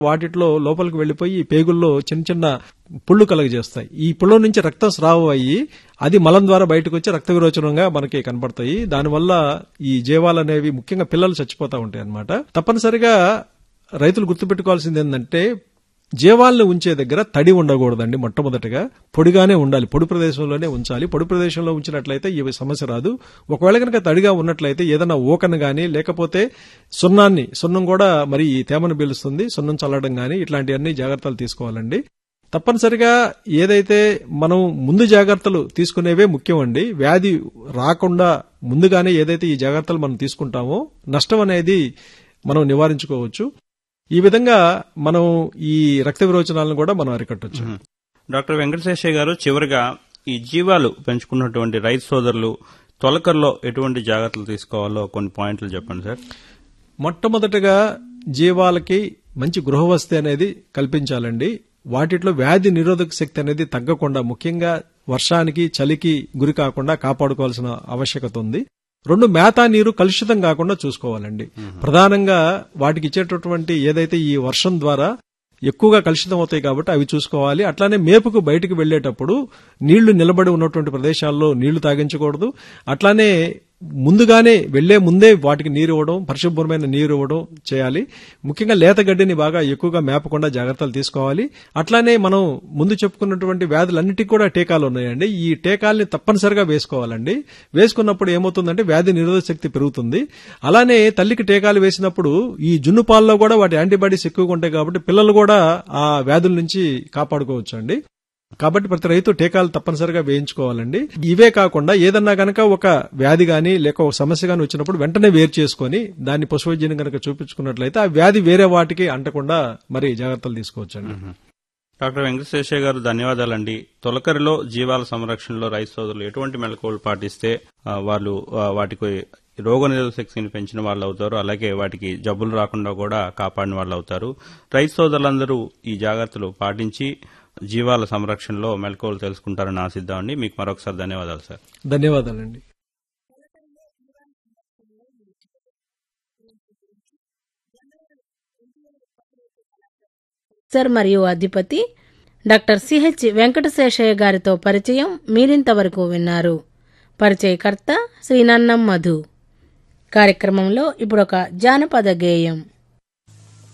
వాటిలో లోపలికి వెళ్లిపోయి ఈ పేగుల్లో చిన్న చిన్న పుళ్ళు కలగజేస్తాయి ఈ పుళ్ళ నుంచి రక్తం స్రావం అయ్యి అది మలం ద్వారా బయటకు వచ్చి రక్త విరోచనంగా మనకి కనపడతాయి దానివల్ల ఈ జీవాలు అనేవి ముఖ్యంగా పిల్లలు చచ్చిపోతా ఉంటాయి అన్నమాట తప్పనిసరిగా రైతులు గుర్తుపెట్టుకోవాల్సింది ఏంటంటే జీవాలను ఉంచే దగ్గర తడి ఉండకూడదండి మొట్టమొదటిగా పొడిగానే ఉండాలి పొడి ప్రదేశంలోనే ఉంచాలి పొడి ప్రదేశంలో ఉంచినట్లయితే ఈ సమస్య రాదు ఒకవేళ కనుక తడిగా ఉన్నట్లయితే ఏదైనా ఓకను గాని లేకపోతే సున్నాన్ని సున్నం కూడా మరి ఈ తేమను పీలుస్తుంది సున్నం చల్లడం గాని ఇట్లాంటివన్నీ జాగ్రత్తలు తీసుకోవాలండి తప్పనిసరిగా ఏదైతే మనం ముందు జాగ్రత్తలు తీసుకునేవే ముఖ్యమండి వ్యాధి రాకుండా ముందుగానే ఏదైతే ఈ జాగ్రత్తలు మనం తీసుకుంటామో నష్టం అనేది మనం నివారించుకోవచ్చు ఈ విధంగా మనం ఈ రక్త విరోచనాలను కూడా మనం అరికట్టవచ్చు డాక్టర్ వెంకటశేషయ్య గారు చివరిగా ఈ జీవాలు పెంచుకున్నటువంటి రైతు సోదరులు తొలకర్లో ఎటువంటి జాగ్రత్తలు తీసుకోవాలో కొన్ని పాయింట్లు చెప్పండి సార్ మొట్టమొదటగా జీవాలకి మంచి గృహవస్థి అనేది కల్పించాలండి వాటిలో వ్యాధి నిరోధక శక్తి అనేది తగ్గకుండా ముఖ్యంగా వర్షానికి చలికి గురి కాకుండా కాపాడుకోవాల్సిన ఆవశ్యకత ఉంది రెండు మేతా నీరు కలుషితం కాకుండా చూసుకోవాలండి ప్రధానంగా వాటికి ఇచ్చేటటువంటి ఏదైతే ఈ వర్షం ద్వారా ఎక్కువగా కలుషితం అవుతాయి కాబట్టి అవి చూసుకోవాలి అట్లానే మేపుకు బయటకు వెళ్లేటప్పుడు నీళ్లు నిలబడి ఉన్నటువంటి ప్రదేశాల్లో నీళ్లు తాగించకూడదు అట్లానే ముందుగానే వెళ్లే ముందే వాటికి నీరు ఇవ్వడం పరిశుభ్రమైన నీరు ఇవ్వడం చేయాలి ముఖ్యంగా లేత గడ్డిని బాగా ఎక్కువగా మేపకుండా జాగ్రత్తలు తీసుకోవాలి అట్లానే మనం ముందు చెప్పుకున్నటువంటి వ్యాధులన్నిటికీ కూడా టీకాలు ఉన్నాయండి ఈ టీకాల్ని తప్పనిసరిగా వేసుకోవాలండి వేసుకున్నప్పుడు ఏమవుతుందంటే వ్యాధి నిరోధక శక్తి పెరుగుతుంది అలానే తల్లికి టీకాలు వేసినప్పుడు ఈ జున్ను పాలలో కూడా వాటి యాంటీబాడీస్ ఎక్కువగా ఉంటాయి కాబట్టి పిల్లలు కూడా ఆ వ్యాధుల నుంచి కాపాడుకోవచ్చు అండి కాబట్టి ప్రతి రైతు టీకాలు తప్పనిసరిగా వేయించుకోవాలండి ఇవే కాకుండా ఏదన్నా గనక ఒక వ్యాధి గాని లేక ఒక సమస్య గాని వచ్చినప్పుడు వెంటనే వేరు చేసుకొని దాన్ని పశువైద్యం గనక చూపించుకున్నట్లయితే ఆ వ్యాధి వేరే వాటికి అంటకుండా మరి జాగ్రత్తలు తీసుకోవచ్చండి డాక్టర్ వెంకటశేషయ్య గారు ధన్యవాదాలండి తొలకరిలో జీవాల సంరక్షణలో రైతు సోదరులు ఎటువంటి మెలకువలు పాటిస్తే ఆ, వాళ్ళు ఆ, వాటికి రోగ నిరోధక శక్తిని పెంచిన వాళ్ళు అవుతారు అలాగే వాటికి జబ్బులు రాకుండా కూడా కాపాడిన వాళ్ళు అవుతారు రైతు సోదరులందరూ ఈ జాగ్రత్తలు పాటించి జీవాల సంరక్షణలో మెలకువలు తెలుసుకుంటారని ఆశిద్దామండి మీకు మరొకసారి ధన్యవాదాలు సార్ ధన్యవాదాలండి సర్ మరియు అధిపతి డాక్టర్ సిహెచ్ వెంకటశేషయ్య గారితో పరిచయం మీరింతవరకు విన్నారు పరిచయకర్త శ్రీనన్నం మధు కార్యక్రమంలో ఇప్పుడొక జానపద గేయం